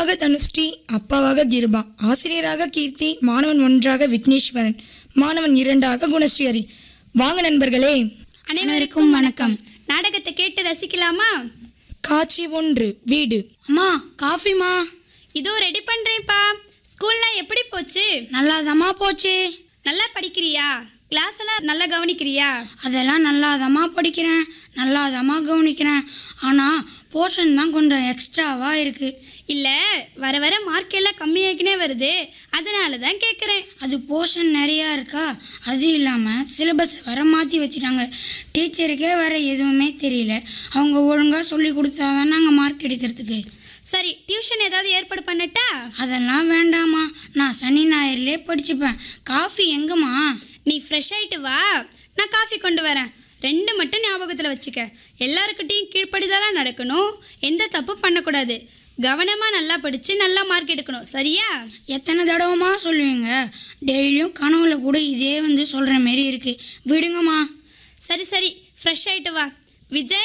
அம்மாவாக தனுஸ்ரீ அப்பாவாக கிருபா ஆசிரியராக கீர்த்தி மாணவன் ஒன்றாக விக்னேஸ்வரன் மாணவன் இரண்டாக குணஸ்ரீ ஹரி வாங்க நண்பர்களே அனைவருக்கும் வணக்கம் நாடகத்தை கேட்டு ரசிக்கலாமா காட்சி ஒன்று வீடு அம்மா காஃபிமா இதோ ரெடி பண்றேன்ப்பா ஸ்கூல்லாம் எப்படி போச்சு நல்லாதாம்மா போச்சு நல்லா படிக்கிறியா கிளாஸ் எல்லாம் நல்லா கவனிக்கிறியா அதெல்லாம் நல்லாதாம்மா படிக்கிறேன் நல்லாதாம்மா கவனிக்கிறேன் ஆனால் போர்ஷன் தான் கொஞ்சம் எக்ஸ்ட்ராவாக இருக்குது இல்ல வர வர மார்க் எல்லாம் கம்மியாகினே வருது அதனால தான் கேட்குறேன் அது போர்ஷன் நிறையா இருக்கா அது இல்லாமல் சிலபஸ் வர மாற்றி வச்சுட்டாங்க டீச்சருக்கே வேற எதுவுமே தெரியல அவங்க ஒழுங்காக சொல்லி கொடுத்தாதான் நாங்கள் மார்க் எடுக்கிறதுக்கு சரி டியூஷன் ஏதாவது ஏற்பாடு பண்ணட்டா அதெல்லாம் வேண்டாம்மா நான் சனி ஞாயிறுலே படிச்சுப்பேன் காஃபி எங்கம்மா நீ ஃப்ரெஷ் ஆயிட்டு வா நான் காஃபி கொண்டு வரேன் ரெண்டு மட்டும் ஞாபகத்தில் வச்சுக்க எல்லாருக்கிட்டையும் கீழ்ப்படிதெல்லாம் நடக்கணும் எந்த தப்பும் பண்ணக்கூடாது கவனமாக நல்லா படித்து நல்லா மார்க் எடுக்கணும் சரியா எத்தனை தடவைமா சொல்லுவீங்க டெய்லியும் கனவுல கூட இதே வந்து சொல்கிற மாரி இருக்குது விடுங்கம்மா சரி சரி ஃப்ரெஷ் ஆயிட்டு வா விஜய்